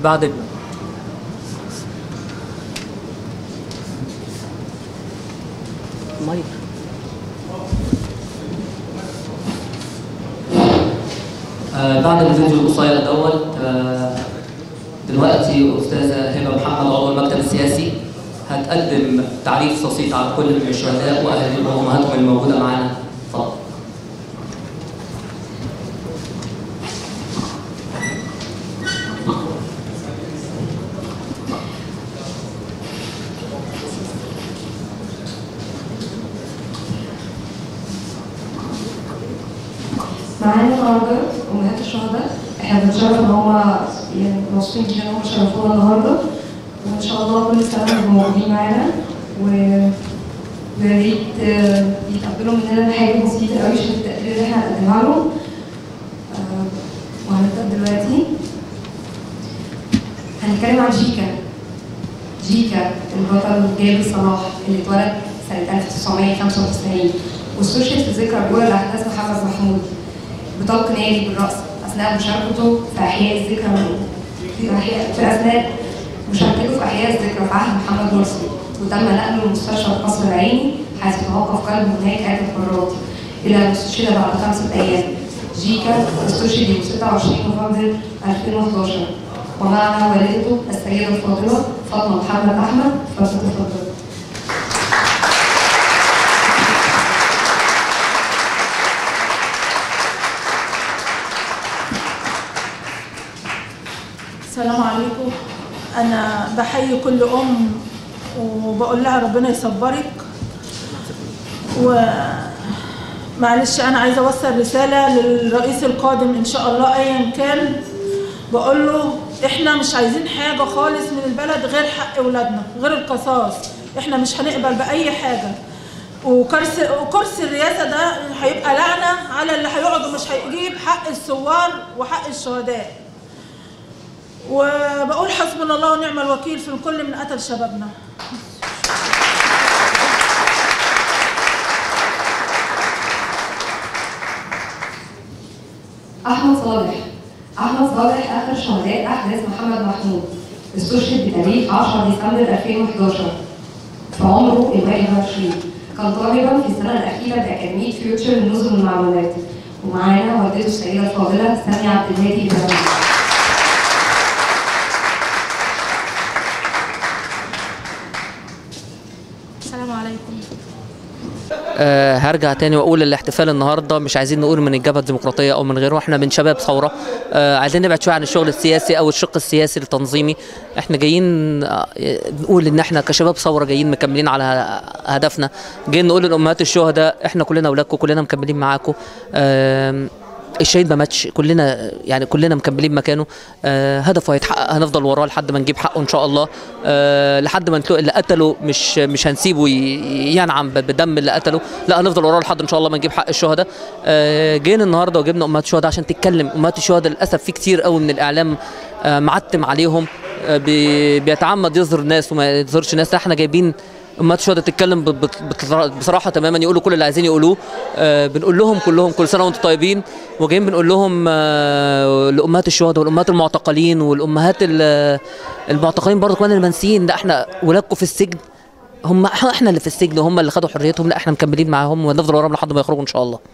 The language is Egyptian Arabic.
بعد مايك آه بعد الفيديو القصير دوت آه دلوقتي استاذه هبه محمد عضو المكتب السياسي هتقدم تعريف بسيط على كل من الشهداء واهاليهم وامهاتهم الموجوده معانا اتفضل معانا النهارده امهات الشهداء احنا بنتشرف ان هم يعني مبسوطين جدا ان هم شرفونا النهارده وان شاء الله كل سنه يبقوا موجودين معانا و يا ريت آه، يتقبلوا مننا حاجه بسيطه قوي عشان التقدير اللي احنا هنقدمها لهم آه، وهنبدا دلوقتي هنتكلم عن جيكا جيكا البطل جابر صلاح اللي اتولد سنة 1995 واستشهد في الذكرى الأولى لأحداث محمد محمود بطلق ناري بالرأس أثناء مشاركته في إحياء الذكرى في إحياء في أثناء مشاركته في إحياء الذكرى في عهد محمد مرسي وتم نقله لمستشفى القصر العيني حيث توقف قلبه هناك عدة مرات إلى أن استشهد بعد خمسة أيام جيكا استشهد يوم 26 نوفمبر 2011 ومعنا والدته السيدة الفاضلة فاطمة محمد أحمد فلتتفضل السلام عليكم انا بحيي كل ام وبقول لها ربنا يصبرك و معلش انا عايزه اوصل رساله للرئيس القادم ان شاء الله ايا كان بقول له احنا مش عايزين حاجه خالص من البلد غير حق اولادنا غير القصاص احنا مش هنقبل باي حاجه وكرسي وكرسي الرئاسه ده هيبقى لعنه على اللي هيقعد ومش هيجيب حق الثوار وحق الشهداء وبقول حسبنا الله ونعم الوكيل في الكل من قتل شبابنا أحمد صالح أحمد صالح آخر شهداء أحداث محمد محمود استشهد بتاريخ 10 ديسمبر 2011 في عمره ال 21 كان طالبا في السنة الأخيرة بأكاديمية فيوتشر لنظم المعلومات ومعانا والدته السيدة الفاضلة سامية عبد الهادي إبراهيم السلام عليكم أه هرجع تاني واقول الاحتفال النهارده مش عايزين نقول من الجبهه الديمقراطيه او من غيره احنا من شباب ثوره أه عايزين نبعد شويه عن الشغل السياسي او الشق السياسي التنظيمي احنا جايين آه، نقول ان احنا كشباب ثوره جايين مكملين على هدفنا جايين نقول للامهات الشهداء احنا كلنا اولادكم كلنا مكملين معاكم أه الشهيد ما ماتش كلنا يعني كلنا مكملين مكانه آه هدفه هيتحقق هنفضل وراه لحد ما نجيب حقه ان شاء الله آه لحد ما نتلو اللي قتله مش مش هنسيبه ي- ينعم ب- بدم اللي قتله لا هنفضل وراه لحد ان شاء الله ما نجيب حق الشهداء آه جينا النهارده وجبنا امهات الشهداء عشان تتكلم امهات الشهداء للاسف في كتير قوي من الاعلام آه معتم عليهم آه بي- بيتعمد يظهر ناس وما يظهرش ناس لا احنا جايبين امهات الشهداء تتكلم ب- بت- بت- بصراحه تماما يقولوا كل اللي عايزين يقولوه آه بنقول لهم كلهم كل سنه وانتم طيبين وجايين بنقول لهم آه لامهات الشهداء والامهات المعتقلين والامهات ال- المعتقلين برضه كمان المنسيين ده احنا ولادكم في السجن هم احنا اللي في السجن وهم اللي خدوا حريتهم لا احنا مكملين معاهم ونفضل وراهم لحد ما يخرجوا ان شاء الله